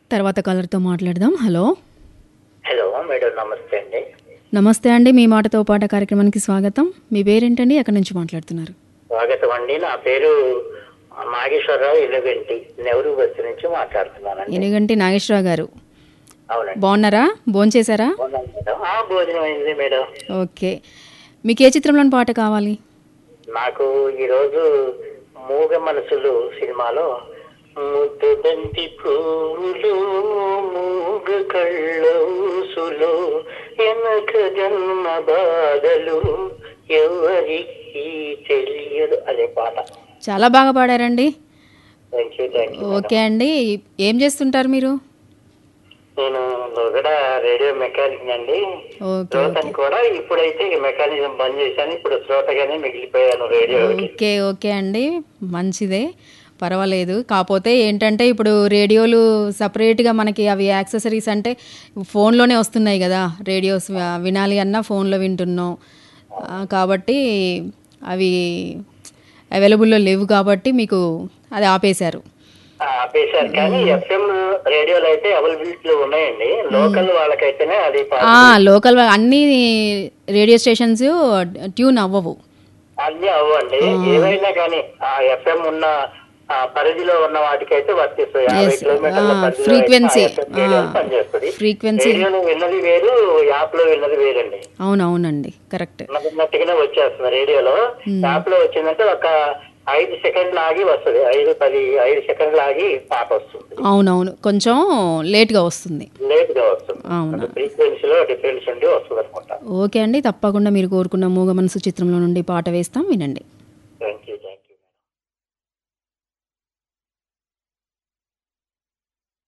తర్వాత కాలర్తో మాట్లాడదాం hello hello madam నమస్తే అండి నమస్తే అండి మీ మాటతో పాట కార్యక్రమానికి స్వాగతం మీ పేరేంటండి ఎక్కడి నుంచి మాట్లాడుతున్నారు స్వాగతం అండి నా పేరు నాగేశ్వరరావు ఎలుగంటి నెహ్రూ బస్సు నుంచి మాట్లాడుతున్నానండి ఎనుగంటి నాగేశ్వరరావు గారు అవునండి బాగున్నారా భోంచేశారా అవునండి మేడం ఆ భోజనం అయింది మేడం ఓకే మీకు ఏ చిత్రంలోని పాట కావాలి నాకు ఈరోజు మూగ మనసులు సినిమాలో ముద్దబంతి పువ్వులు మూగ కళ్ళసులు వెనక జన్మ బాధలు ఎవరికి తెలియదు అదే పాట చాలా బాగా పాడారండి thank you thank you okay అండి ఏం చేస్తుంటారు మీరు నేను లోగడ రేడియో మెకానిక్ అండి ఓకే శ్రోతని కూడా ఇప్పుడైతే మెకానిజం బంద్ చేశాను ఇప్పుడు శ్రోతగానే మిగిలిపోయాను రేడియో ఓకే ఓకే అండి మంచిదే పర్వాలేదు కాకపోతే ఏంటంటే ఇప్పుడు రేడియోలు సపరేట్గా మనకి అవి యాక్సెసరీస్ అంటే ఫోన్లోనే వస్తున్నాయి కదా రేడియోస్ వ- వినాలి అన్నా ఫోన్లో వింటున్నాం ఆ, కాబట్టి అవి అవైలబుల్లో లేవు కాబట్టి మీకు అది ఆపేశారు ఆపేశారు కానీ ఎఫ్ఎం రేడియోలు అయితే అవైలబిలిటీ లో ఉన్నాయండి లోకల్ వాళ్ళకైతేనే అది పా- ఆ, లోకల్ వా- అన్ని రేడియో స్టేషన్స్ ట్యూన్ అవ్వవు అన్ని అవ్వండి ఏవైనా కానీ ఆ ఎఫ్ఎం ఉన్న ఆ పరిధిలో ఉన్న వాటికైతే వర్తిస్తాయి యాభై కిలోమీటర్ల పరిధిలో frequency. అయితే ఆ FM రేడియో ఆ, పనిచేస్తుంది frequency. రేడియోలో విన్నది వేరు యాప్ లో విన్నది వేరండి అవునవునండి కరెక్ట్ ఉన్నట్టుగానే వచ్చేస్తుంది రేడియోలో యాప్ లో వచ్చిందంటే ఒక ఐదు సెకండ్లు ఆగి వస్తుంది ఐదు పది ఐదు సెకండ్లు ఆగి పాట వస్తుంది అవునవును కొంచెం లేట్గా వస్తుంది లేట్ గా వస్తుంది అవునా ఫ్రీక్వెన్సీలో డిఫరెన్స్ ఉండి వస్తుంది అనుకుంటా ఓకే అండి తప్పకుండా మీరు కోరుకున్న మూగ మనసు చిత్రంలో నుండి పాట వేస్తాం వినండి